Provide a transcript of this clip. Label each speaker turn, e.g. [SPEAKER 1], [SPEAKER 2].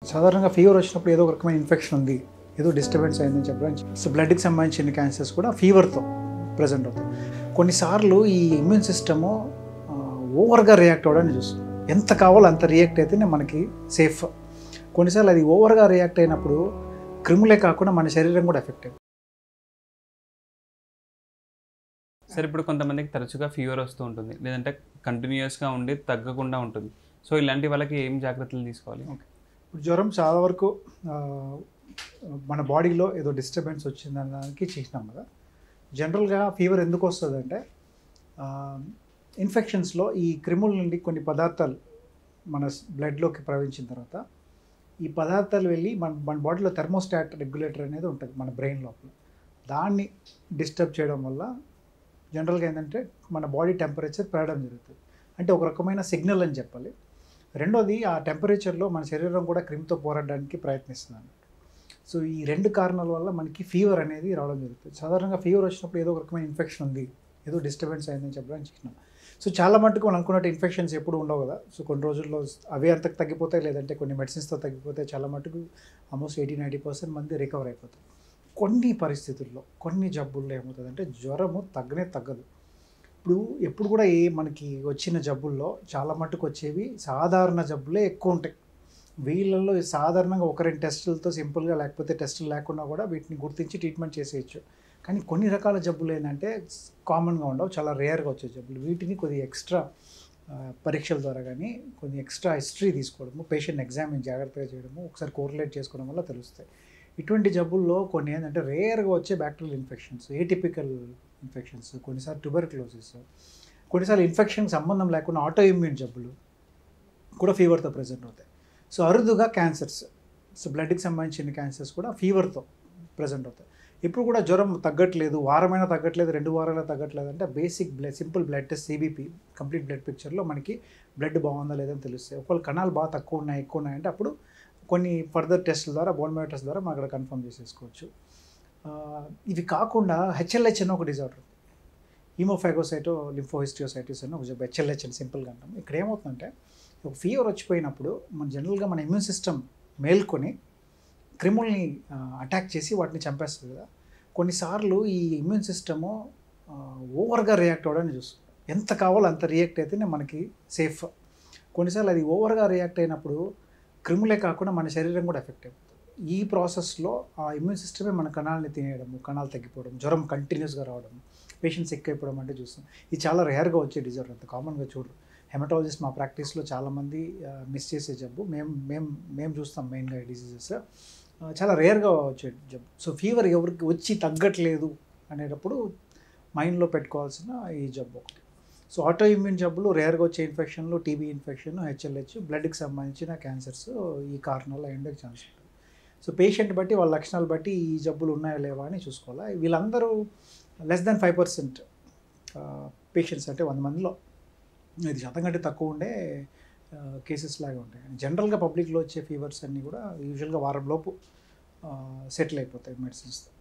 [SPEAKER 1] సాధారణంగా ఫీవర్ వచ్చినప్పుడు ఏదో ఒక రకమైన ఇన్ఫెక్షన్ ఉంది ఏదో డిస్టర్బెన్స్ అయిందని చెప్పడానికి సో బ్లడ్కి సంబంధించిన క్యాన్సర్స్ కూడా ఫీవర్తో ప్రజెంట్ అవుతాయి కొన్నిసార్లు ఈ ఇమ్యూన్ సిస్టము ఓవర్గా రియాక్ట్ అవ్వడానికి చూస్తాం ఎంత కావాలో అంత రియాక్ట్ అయితేనే మనకి సేఫ్ కొన్నిసార్లు అది ఓవర్గా రియాక్ట్ అయినప్పుడు క్రిములే కాకుండా మన శరీరం కూడా ఎఫెక్ట్ అవుతుంది
[SPEAKER 2] సరే ఇప్పుడు కొంతమందికి తరచుగా ఫీవర్ వస్తూ ఉంటుంది లేదంటే కంటిన్యూస్గా ఉండి తగ్గకుండా ఉంటుంది సో ఇలాంటి వాళ్ళకి ఏం జాగ్రత్తలు తీసుకోవాలి
[SPEAKER 1] ఇప్పుడు జ్వరం చాలా వరకు ఆ, మన బాడీలో ఏదో డిస్టర్బెన్స్ వచ్చిందనడానికి చేసినాం కదా జనరల్గా ఫీవర్ ఎందుకు వస్తుందంటే ఇన్ఫెక్షన్స్లో ఈ క్రిముల నుండి కొన్ని పదార్థాలు మన బ్లడ్లోకి ప్రవహించిన తర్వాత ఈ పదార్థాలు వెళ్ళి మన మన బాడీలో థెర్మోస్టాట్ రెగ్యులేటర్ అనేది ఉంటుంది మన బ్రెయిన్ లోపల దాన్ని డిస్టర్బ్ చేయడం వల్ల జనరల్గా ఏంటంటే మన బాడీ టెంపరేచర్ పెరగడం జరుగుతుంది అంటే ఒక రకమైన సిగ్నల్ అని చెప్పాలి రెండోది ఆ టెంపరేచర్లో మన శరీరం కూడా క్రిమితో పోరాడడానికి ప్రయత్నిస్తుంది అన్నట్టు సో ఈ రెండు కారణాల వల్ల మనకి ఫీవర్ అనేది రావడం జరుగుతుంది సాధారణంగా ఫీవర్ వచ్చినప్పుడు ఏదో ఒక రకమైన ఇన్ఫెక్షన్ ఉంది ఏదో డిస్టర్బెన్స్ అయిందని చెప్పడానికి చిన్నాం సో చాలా మటుకు మనం అనుకున్నట్టు ఇన్ఫెక్షన్స్ ఎప్పుడు ఉండవు కదా సో కొన్ని రోజుల్లో అవే అంతకు తగ్గిపోతాయి లేదంటే కొన్ని మెడిసిన్స్తో తగ్గిపోతాయి చాలా మటుకు ఆల్మోస్ట్ ఎయిటీ నైంటీ పర్సెంట్ మంది రికవర్ అయిపోతాయి కొన్ని పరిస్థితుల్లో కొన్ని జబ్బుల్లో ఏమవుతుందంటే జ్వరము తగ్గనే తగ్గదు ఇప్పుడు ఎప్పుడు కూడా ఏ మనకి వచ్చిన జబ్బుల్లో చాలా మటుకు వచ్చేవి సాధారణ జబ్బులే ఎక్కువ ఉంటాయి వీళ్ళల్లో సాధారణంగా ఒక రెండు టెస్టులతో సింపుల్గా లేకపోతే టెస్టులు లేకుండా కూడా వీటిని గుర్తించి ట్రీట్మెంట్ చేసేయచ్చు కానీ కొన్ని రకాల జబ్బులు ఏంటంటే కామన్గా ఉండవు చాలా రేర్గా వచ్చే జబ్బులు వీటిని కొద్దిగా ఎక్స్ట్రా పరీక్షల ద్వారా కానీ కొన్ని ఎక్స్ట్రా హిస్టరీ తీసుకోవడము పేషెంట్ ఎగ్జామిన్ జాగ్రత్తగా చేయడము ఒకసారి కోరిలేట్ చేసుకోవడం వల్ల తెలుస్తాయి ఇటువంటి జబ్బుల్లో కొన్ని ఏంటంటే రేర్గా వచ్చే బ్యాక్టీరియల్ ఇన్ఫెక్షన్స్ ఏటిపికల్ ఇన్ఫెక్షన్స్ కొన్నిసార్లు ట్యూబర్క్లోసిస్ కొన్నిసార్లు ఇన్ఫెక్షన్కి సంబంధం లేకుండా ఆటో ఇమ్యూన్ జబ్బులు కూడా ఫీవర్తో ప్రజెంట్ అవుతాయి సో అరుదుగా క్యాన్సర్స్ సో బ్లడ్కి సంబంధించిన క్యాన్సర్స్ కూడా ఫీవర్తో ప్రజెంట్ అవుతాయి ఇప్పుడు కూడా జ్వరం తగ్గట్లేదు వారమైనా తగ్గట్లేదు రెండు వారాలు తగ్గట్లేదు అంటే basic blood simple blood test CBP complete blood పిక్చర్లో మనకి బ్లడ్ బాగుందా లేదని తెలుస్తాయి ఒకవేళ కణాలు బాగా తక్కువ ఉన్నాయి ఎక్కువ ఉన్నాయంటే అప్పుడు కొన్ని ఫర్దర్ టెస్ట్ల ద్వారా బోన్ మ్యారో టెస్ట్ ద్వారా మనం అక్కడ కన్ఫర్మ్ చేసేసుకోవచ్చు ఆ, ఇవి కాకుండా హెచ్ఎల్హెచ్ అని ఒక డిజార్డర్ హీమోఫాగోసైటో లింఫోహిస్టియోసైటిస్ అని ఒక జబ్బు హెచ్ఎల్హెచ్ అని సింపుల్గా అంటాం ఇక్కడ ఏమవుతుందంటే ఒక ఫీవర్ వచ్చిపోయినప్పుడు మన జనరల్గా మన ఇమ్యూన్ సిస్టమ్ మేల్కొని క్రిముల్ని అటాక్ చేసి వాటిని చంపేస్తుంది కదా కొన్నిసార్లు ఈ ఇమ్యూన్ సిస్టము ఓవర్గా రియాక్ట్ అవ్వడానికి చూస్తుంది ఎంత కావాలో అంత రియాక్ట్ అయితేనే మనకి సేఫ్ కొన్నిసార్లు అది ఓవర్గా రియాక్ట్ అయినప్పుడు క్రిములే కాకుండా మన శరీరం కూడా ఎఫెక్ట్ అయిపోతుంది ఈ ప్రాసెస్లో ఆ ఇమ్యూన్ సిస్టమే మన కణాలని తినేయడము కణాలు తగ్గిపోవడం జ్వరం కంటిన్యూస్గా రావడం పేషెంట్స్ ఎక్కువైపోవడం అంటే చూస్తాం ఇది చాలా రేర్గా వచ్చే డిజార్డర్ అంత కామన్గా చూడరు హెమటాలజిస్ట్ మా ప్రాక్టీస్లో చాలామంది మిస్ చేసే జబ్బు మేము మేము మేము చూస్తాం మెయిన్గా ఈ డిసీజెస్ చాలా రేర్గా వచ్చే జబ్బు సో ఫీవర్ ఎవరికి వచ్చి తగ్గట్లేదు అనేటప్పుడు మైండ్లో పెట్టుకోవాల్సిన ఈ జబ్బు ఒకటి సో ఆటో ఇమ్యూన్ జబ్బులు రేర్గా వచ్చే ఇన్ఫెక్షన్లు టీబీ ఇన్ఫెక్షన్ హెచ్ఎల్హెచ్ బ్లడ్కి సంబంధించిన క్యాన్సర్స్ ఈ కారణాల ఎండకి ఛాన్స్ ఉంటుంది సో పేషెంట్ బట్టి వాళ్ళ లక్షణాలు బట్టి ఈ జబ్బులు ఉన్నాయా లేవా అని చూసుకోవాలి వీళ్ళందరూ less than five percent patients అంటే వంద మందిలో ఇది శాతం కంటే తక్కువ ఉండే కేసెస్ లాగా ఉంటాయి జనరల్గా పబ్లిక్లో వచ్చే ఫీవర్స్ అన్నీ కూడా యూజువల్గా వారం లోపు సెటిల్ అయిపోతాయి మెడిసిన్స్తో